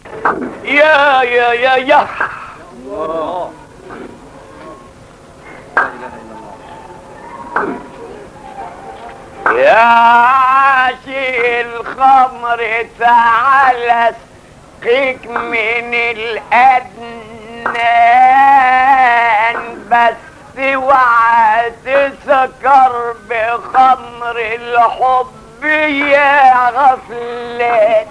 يا يا يا يا يا عاشي الخمر تعال اسقيك من الأدنان بس اوعى تسكر بخمر الحب يا غفلان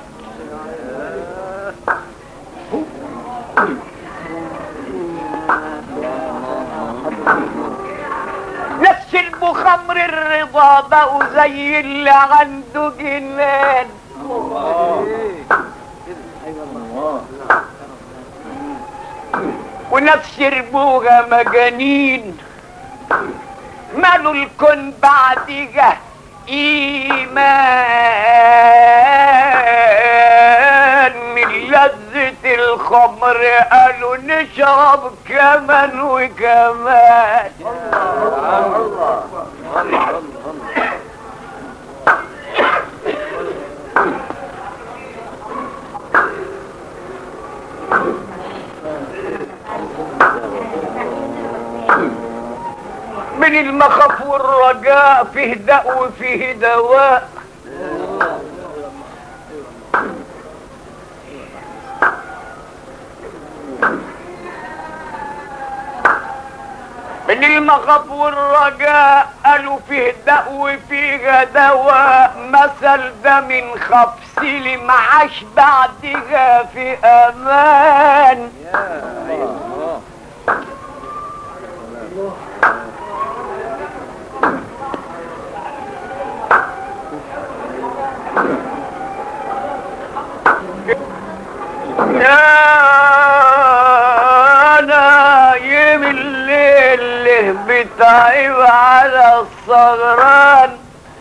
نفس المخمر الرضا بقوا زي اللي عنده جنان ونفس ربوها مجانين مالوا الكون بعدها ايمان من لذة الخمر قالوا نشرب كمان وكمان من المخف والرجاء فيه داء وفيه دواء من المخف والرجاء قالوا فيه داء وفيه دواء مثل ده من خبس لمعاش بعدها في امان يا نايم الليل اللي بتعب على الصغران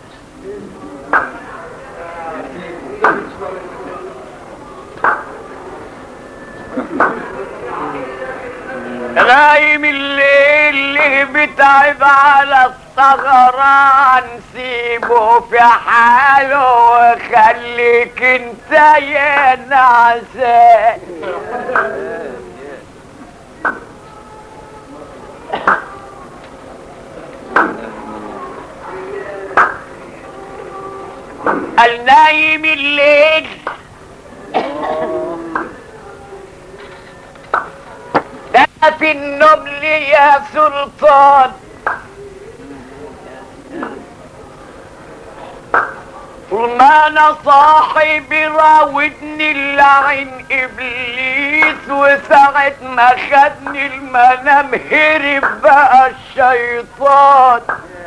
نايم الليل اللي بتعب على الصغران سيبه في حاله وخليك انت يا نعسان النايم الليل ده في النبل يا سلطان طول ما انا صاحي بيراودني اللعين ابليس وساعة ما خدني المنام هرب بقى الشيطان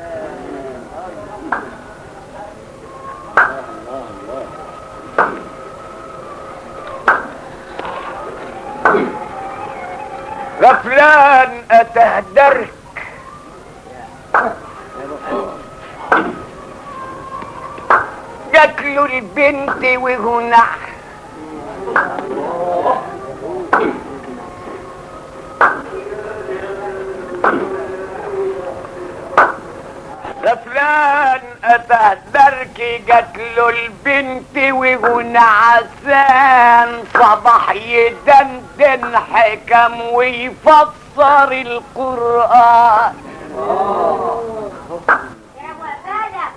غفلان اتهدرك جاتله البنت وهنا غفلان اتهدرك جاتله البنت وهنا عسان صباح يدندن حكم ويفسر القرآن يا وفادة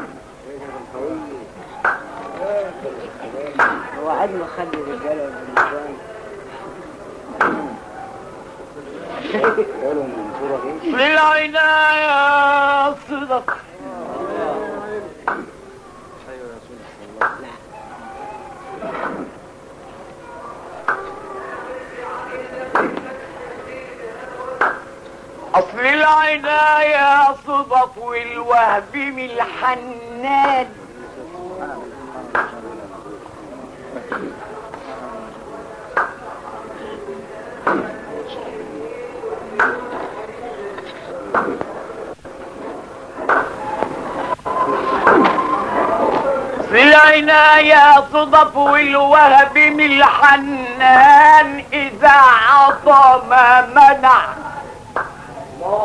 هو عاد ما خلي الرجاله والنسوان قالوا من صورة ايه؟ للعناية صدق اصل العناية صدف والوهب من الحنان في العناية صدف والوهب من الحنان إذا عطى ما منع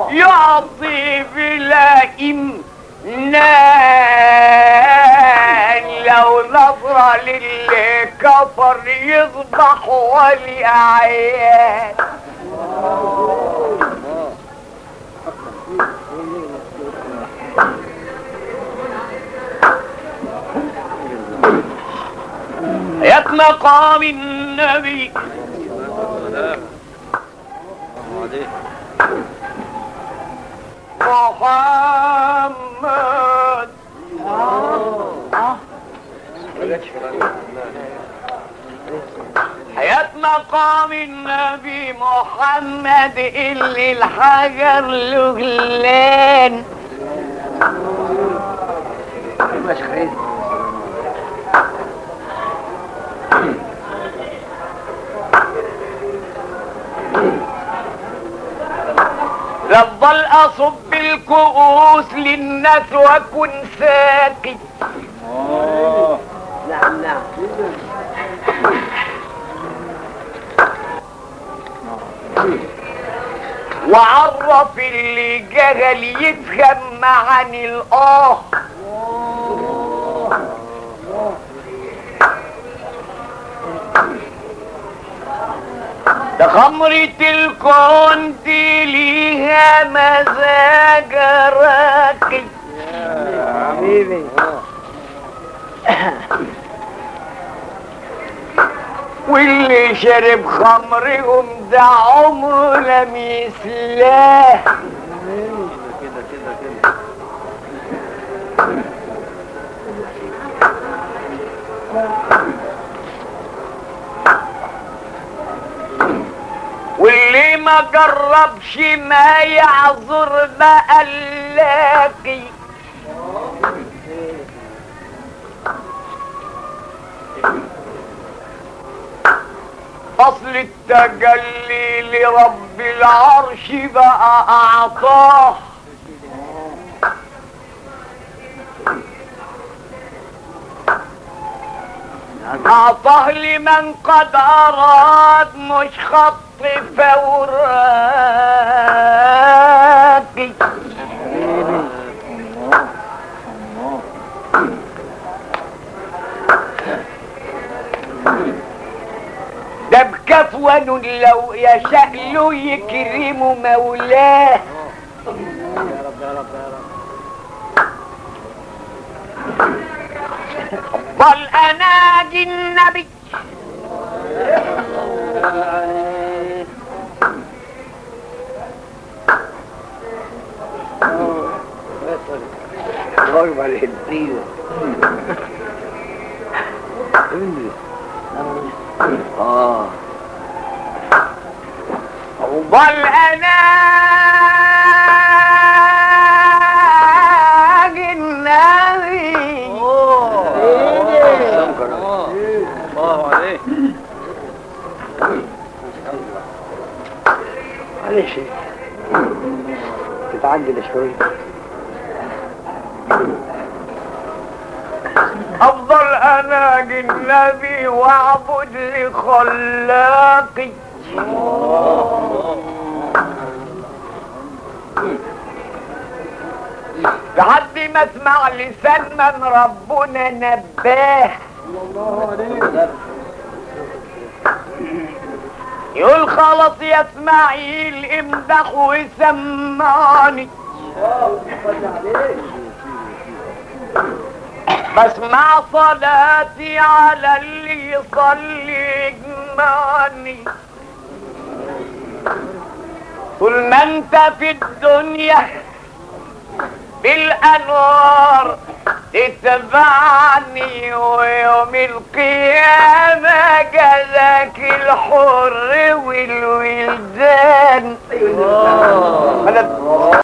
يعطي بلا إمنان لو نظرة للي كفر يصبح ولي أعيان يا مقام النبي محمد حياة مقام النبي محمد اللي الحجر له لان لفضل اصب الكؤوس للناس واكون ساكت نعم نعم وعرف اللي جهل يفهم معاني الاه ده خمرة الكون دي ليها مزاج راقي حبيبي واللي شرب خمرهم ده عمره لم يسلاه واللي ما جربش ما يعذر بقى اللاقي اصل التجلي لرب العرش بقى اعطاه اعطاه لمن قد اراد مش خط فوراكي ده بكفون لو يشاء له يكرم مولاه يا رب يا رب يا رب بل اناجي النبي غرب على الدين اه بل اناجي النبي الله عليك معلش تتعجل شوي افضل اناجي النبي واعبد لخلاقي لحد ما اسمع لسان من ربنا نباه يقول خلاص يا اسماعيل امدح وسمعني بسمع صلاتي على اللي يصلي يجمعني طول ما انت في الدنيا بالانوار تتبعني ويوم القيامة جزاك الحر والولدان